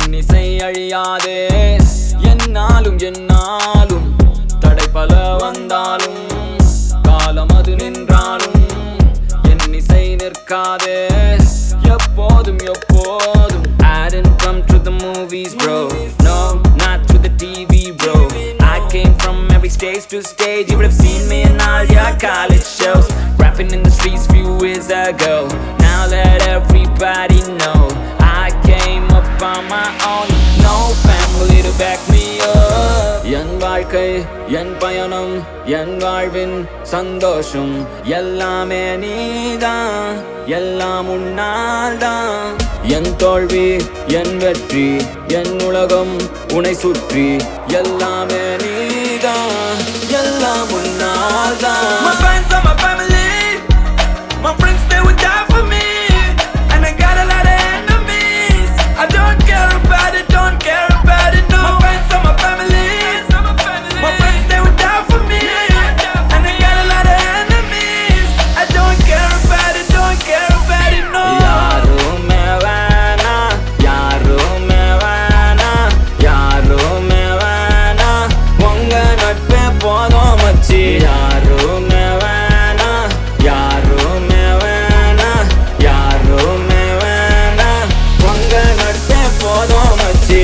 இன்னிசை அழியாதே என்னாலும் என்னாலும் தடை பல வந்தாலும் காலம் அது நின்றாலும் என் இசை நிற்காதே எப்போதும் எப்போதும் I didn't come to the movies bro No, not to the TV bro I came from every stage to stage You would have seen me in all your college shows Rapping in the streets few years ago Now let everybody know I came up on my own No family to back me up என் வாழ்க்கை என் பயணம் என் வாழ்வின் சந்தோஷம் எல்லாமே நீதான் எல்லாம் உன்னால் தான் என் தோல்வி என் வெற்றி என் உலகம் உனை சுற்றி எல்லாமே நீதான் எல்லாம் உன்னால் தான் My fans are my family. My friends, they would die for me. And I got a lot of enemies. I don't care about it, don't care about it, no. My fans are my family. My friends, they would die for me. And I got a lot of enemies. I don't care about it, don't care about it, no. யாருமே வேணா யாருமே வேணா யாருமே வேணா உங்க நட்பே போதும் மச்சி யாருமே வேணா யாருமே வேணா யாருமே வேணா உங்க நட்பே போதும் மச்சி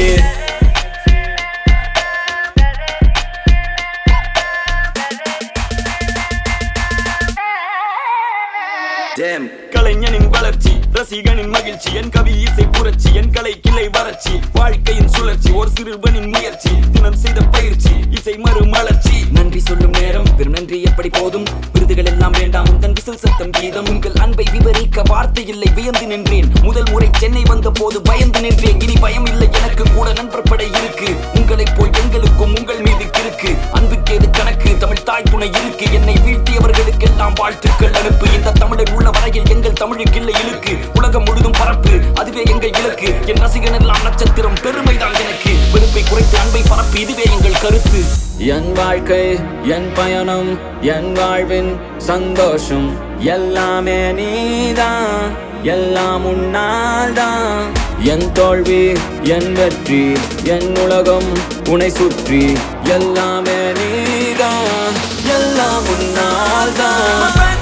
Damn. கலைஞனின் வளர்ச்சி ரசிகனின் மகிழ்ச்சி என் கவி இசை புரட்சி என் கலை கிளை வறட்சி வாழ்க்கையின் சுழற்சி ஒரு சிறுவனின் முயற்சி தினம் செய்த பயிற்சி இசை மறுமலர்ச்சி நன்றி சொல்லும் நேரம் பெரும் நன்றி எப்படி போதும் விருதுகள் எல்லாம் வேண்டாம் உங்கள் விசில் சத்தம் கீதம் உங்கள் அன்பை விவரிக்க வார்த்தை இல்லை வியந்து நின்றேன் முதல் முறை சென்னை வந்த போது பயந்து நின்றேன் இனி பயம் இல்லை எனக்கு கூட நண்பர் படை இருக்கு உங்களைப் போல் எங்களுக்கும் உங்கள் மீது கிறுக்கு அன்புக்கேது கணக்கு தமிழ் தாய் துணை இருக்கு என்னை வீழ்த்தியவர்களுக்கெல்லாம் வாழ்த்துக்கள் அனுப்பு இந்த தமிழர் உள்ள வரையில் எங்கள் தமிழுக்கு இல்லை இழுக்கு உலகம் முழுதும் பரப்பு அதுவே எங்கள் இலக்கு என் ரசிகன் எல்லாம் நட்சத்திரம் பெருமைதான் எனக்கு வெறுப்பை குறைத்து அன்பை பரப்பு இதுவே எங்கள் கருத்து என் வாழ்க்கை என் பயணம் என் வாழ்வின் சந்தோஷம் எல்லாமே நீதான் எல்லாம் உன்னால் தான் என் தோல்வி என் வெற்றி என் உலகம் உனை சுற்றி எல்லாமே நீதான் எல்லாம் உன்னால் தான்